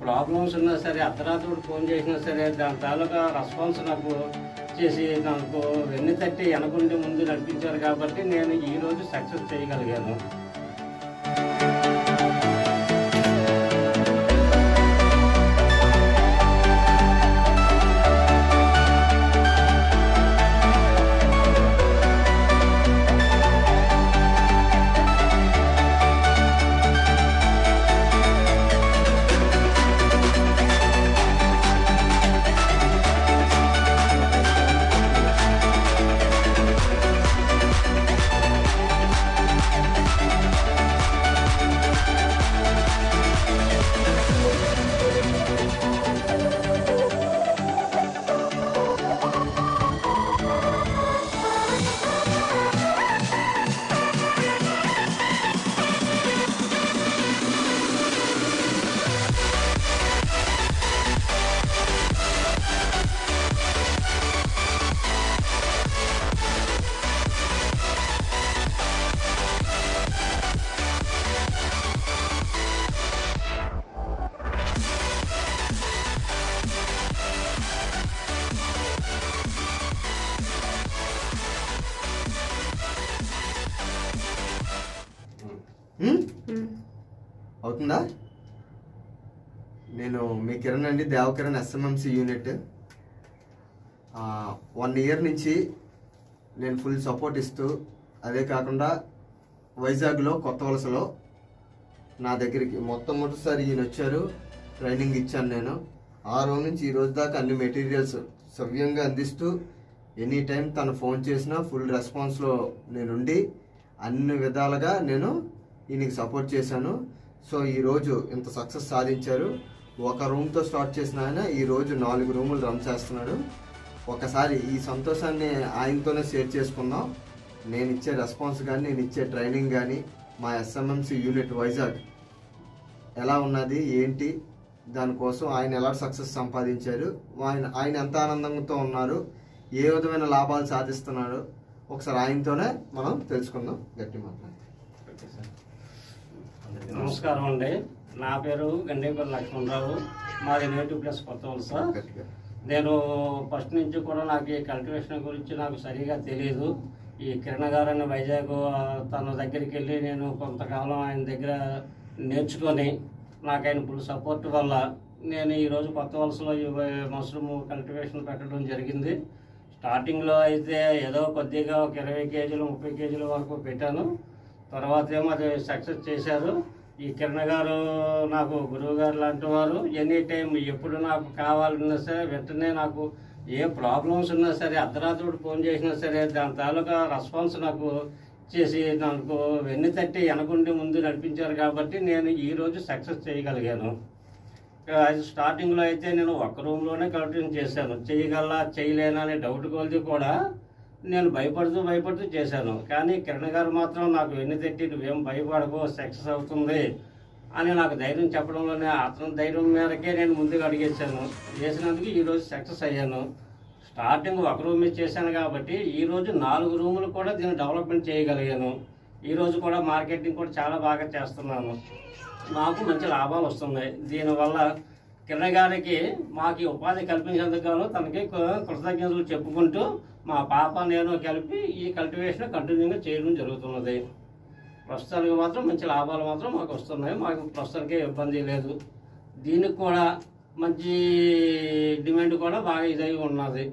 Problems ఉన్నా సరే అర్ధరాత్రుడు phone చేసినా సరే దాని తాలూకా రెస్పాన్స్ నాకు చేసి నాకు వెన్ను తట్టి వెనకుండి ముందు నడిపించారు కాబట్టి నేను ఈ రోజు సక్సెస్ చేయగలిగాను ఉమ్? అవుతుందా నేను మీ కిరణ్ అండి Devakiran SMMC unit one year నుంచి నేను ఫుల్ సపోర్ట్ ఇస్తూ అదే కాకుండా వైజాగ్లో కొత్త వలసలో నా దగ్గరికి మొత్తం మొదటిసారి ఈయన వచ్చారు ట్రైనింగ్ ఇచ్చాను నేను ఆ రోజు నుంచి ఈ రోజు దాకా అన్ని మెటీరియల్స్ సవ్యంగా అందిస్తూ ఎనీ టైం తను ఫోన్ చేసినా ఫుల్ రెస్పాన్స్లో నేనుండి అన్ని విధాలుగా నేను ఈయనకి సపోర్ట్ చేశాను సో ఈ రోజు ఇంత సక్సెస్ సాధించారు ఒక రూమ్తో స్టార్ట్ చేసిన ఆయన ఈ రోజు నాలుగు రూములు రన్ చేస్తున్నాడు ఒకసారి ఈ సంతోషాన్ని ఆయనతోనే షేర్ చేసుకుందాం నేను ఇచ్చే రెస్పాన్స్ కానీ నేను ఇచ్చే ట్రైనింగ్ కానీ మా ఎస్ఎంఎంసి యూనిట్ వైజాగ్ ఎలా ఉన్నది ఏంటి దానికోసం ఆయన ఎలా సక్సెస్ సంపాదించారు ఆయన ఆయన ఎంత ఆనందంతో ఉన్నారు ఏ విధమైన లాభాలు సాధిస్తున్నారు ఒకసారి ఆయనతోనే మనం తెలుసుకుందాం గట్టి మాట్లాడి ఓకే సార్. అందరికీ నమస్కారం అండి నా పేరు గండేపల్లి లక్ష్మణరావు మాది నేటివ్ ప్లస్ కొత్త వలస గట్టిగా నేను ఫస్ట్ నుంచి కూడా నాకు ఈ కల్టివేషన్ గురించి నాకు సరిగా తెలియదు ఈ కిరణ్ గారని వైజాగ్ ఆ, తన దగ్గరికి వెళ్ళి నేను కొంతకాలం ఆయన దగ్గర నేర్చుకొని నాకు ఆయన ఫుల్ సపోర్ట్ వల్ల నేను ఈరోజు కొత్త వలసలో ఈ మష్రూమ్ కల్టివేషన్ పెట్టడం జరిగింది స్టార్టింగ్లో అయితే ఏదో కొద్దిగా ఒక ఇరవై కేజీలు ముప్పై కేజీల వరకు పెట్టాను తర్వాత ఏమో అది సక్సెస్ చేశారు ఈ కిరణ్ గారు నాకు గురువు గారు లాంటి వారు ఎనీ టైం ఎప్పుడు నాకు కావాలన్నా సరే వెంటనే నాకు ఏ ప్రాబ్లమ్స్ ఉన్నా సరే అర్ధరాత్రుడు ఫోన్ చేసినా సరే దాని తాలూకా రెస్పాన్స్ నాకు చేసి నాకు వెన్ను తట్టి వెనకుండి ముందు నడిపించారు కాబట్టి నేను ఈ రోజు సక్సెస్ చేయగలిగాను అది స్టార్టింగ్లో అయితే నేను ఒక్క రూమ్లోనే కలెక్టింగ్ చేశాను చేయగలనా చేయలేనా అనే డౌట్ కొలిది కూడా నేను భయపడుతూ భయపడుతూ చేశాను కానీ కిరణ్ గారు మాత్రం నాకు వెన్ను తట్టి నువ్వేం భయపడకు సక్సెస్ అవుతుంది అని నాకు ధైర్యం చెప్పడంలోనే అతని ధైర్యం మేరకే నేను ముందుగా అడిగేశాను చేసినందుకు ఈరోజు సక్సెస్ అయ్యాను స్టార్టింగ్ ఒక రూమ్ మీద చేశాను కాబట్టి ఈ రోజు నాలుగు రూములు కూడా దీన్ని డెవలప్మెంట్ చేయగలిగాను ఈ రోజు కూడా మార్కెటింగ్ కూడా చాలా బాగా చేస్తున్నాను నాకు మంచి లాభాలు వస్తున్నాయి దీనివల్ల కిరణ్ గారికి మాకు ఈ ఉపాధి కల్పించేందుకు గాను తనకి కృ- కృతజ్ఞతలు చెప్పుకుంటూ మా పాప నేను కలిపి ఈ కల్టివేషన్ కంటిన్యూగా చేయడం జరుగుతున్నది ప్రస్తుతానికి మాత్రం మంచి లాభాలు మాత్రం మాకు వస్తున్నాయి మాకు ప్రస్తుతానికి ఇబ్బంది లేదు దీనికి కూడా మంచి డిమాండ్ కూడా బాగా ఇదై ఉన్నది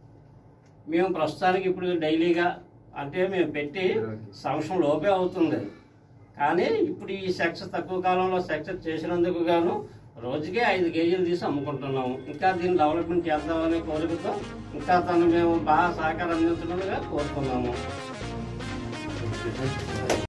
మేము ప్రస్తుతానికి ఇప్పుడు డైలీగా అంటే మేము పెట్టి సంవత్సరం లోపే అవుతుంది కానీ ఇప్పుడు ఈ సక్సెస్ తక్కువ కాలంలో సక్సెస్ చేసినందుకు గాను రోజుకే ఐదు కేజీలు తీసి అమ్ముకుంటున్నాము ఇంకా దీన్ని డెవలప్మెంట్ చేద్దామనే కోరికతో ఇంకా తను మేము బాగా సహకారం అందించడంగా కోరుతున్నాము